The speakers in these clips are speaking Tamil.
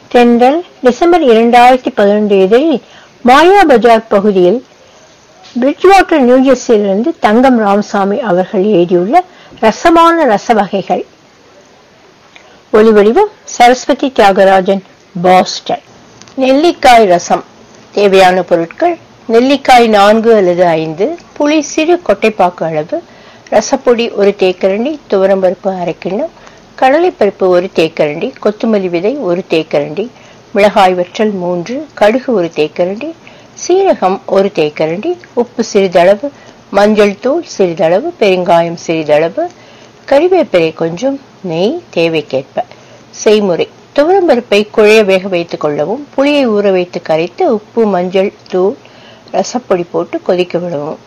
தென்றல் டிசம்பர் இரண்டாயிரத்தி பதினொன்று இதழில் மாயா பஜார் பகுதியில் பிரிட்ஜ்வாட்டர் நியூஜெர்சியிலிருந்து தங்கம் ராமசாமி அவர்கள் எழுதியுள்ள ரசமான ரச வகைகள் ஒலிவடிவம் சரஸ்வதி தியாகராஜன் பாஸ்டன் நெல்லிக்காய் ரசம் தேவையான பொருட்கள் நெல்லிக்காய் நான்கு அல்லது ஐந்து புளி சிறு கொட்டைப்பாக்கு அளவு ரசப்பொடி ஒரு தேக்கரண்டி துவரம்பருப்பு அரை கிண்ணம் கடலைப்பருப்பு ஒரு தேக்கரண்டி கொத்தமல்லி விதை ஒரு தேக்கரண்டி மிளகாய் வற்றல் மூன்று கடுகு ஒரு தேக்கரண்டி சீரகம் ஒரு தேக்கரண்டி உப்பு சிறிதளவு மஞ்சள் தூள் சிறிதளவு பெருங்காயம் சிறிதளவு கறிவேப்பிலை கொஞ்சம் நெய் தேவைக்கேற்ப செய்முறை துவரம்பருப்பை குழைய வேக வைத்துக் கொள்ளவும் புளியை ஊற வைத்து கரைத்து உப்பு மஞ்சள் தூள் ரசப்பொடி போட்டு கொதிக்க விடவும்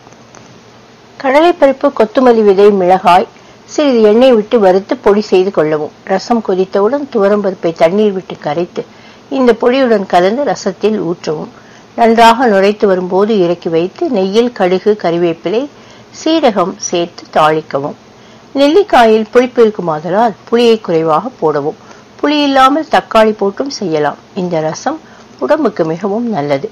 கடலைப்பருப்பு கொத்தமல்லி விதை மிளகாய் சிறிது எண்ணெய் விட்டு வறுத்து பொடி செய்து கொள்ளவும் ரசம் கொதித்தவுடன் துவரம்பருப்பை தண்ணீர் விட்டு கரைத்து இந்த பொடியுடன் கலந்து ரசத்தில் ஊற்றவும் நன்றாக நுரைத்து வரும்போது இறக்கி வைத்து நெய்யில் கடுகு கறிவேப்பிலை சீரகம் சேர்த்து தாளிக்கவும் நெல்லிக்காயில் புளிப்பு இருக்குமாதலால் புளியை குறைவாக போடவும் புளி இல்லாமல் தக்காளி போட்டும் செய்யலாம் இந்த ரசம் உடம்புக்கு மிகவும் நல்லது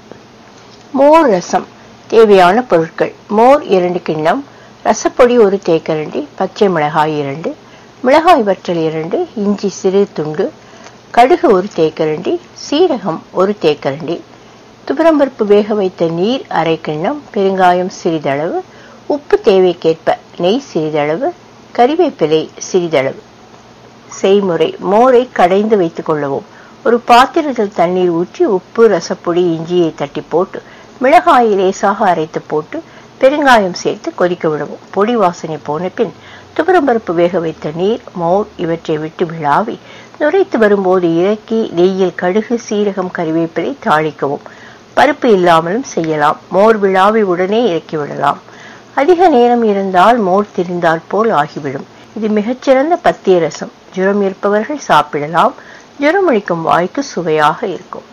மோர் ரசம் தேவையான பொருட்கள் மோர் இரண்டு கிண்ணம் ரசப்பொடி ஒரு தேக்கரண்டி பச்சை மிளகாய் இரண்டு மிளகாய் வற்றல் இரண்டு இஞ்சி சிறு துண்டு கடுகு ஒரு தேக்கரண்டி சீரகம் ஒரு தேக்கரண்டி துவரம்பருப்பு வேக வைத்த நீர் அரை கிண்ணம் பெருங்காயம் சிறிதளவு உப்பு தேவைக்கேற்ப நெய் சிறிதளவு கறிவேப்பிலை சிறிதளவு செய்முறை மோரை கடைந்து வைத்துக் கொள்ளவும் ஒரு பாத்திரத்தில் தண்ணீர் ஊற்றி உப்பு ரசப்பொடி இஞ்சியை தட்டி போட்டு மிளகாயை லேசாக அரைத்து போட்டு பெருங்காயம் சேர்த்து கொதிக்க விடவும் பொடி வாசனை போன பின் துவரம்பருப்பு வேக வைத்த நீர் மோர் இவற்றை விட்டு விழாவி நுரைத்து வரும்போது இறக்கி நெய்யில் கடுகு சீரகம் கறிவேப்பிலை தாளிக்கவும் பருப்பு இல்லாமலும் செய்யலாம் மோர் விழாவி உடனே இறக்கி விடலாம் அதிக நேரம் இருந்தால் மோர் திரிந்தால் போல் ஆகிவிடும் இது மிகச்சிறந்த பத்திய ரசம் ஜுரம் இருப்பவர்கள் சாப்பிடலாம் ஜுரம் அளிக்கும் வாய்க்கு சுவையாக இருக்கும்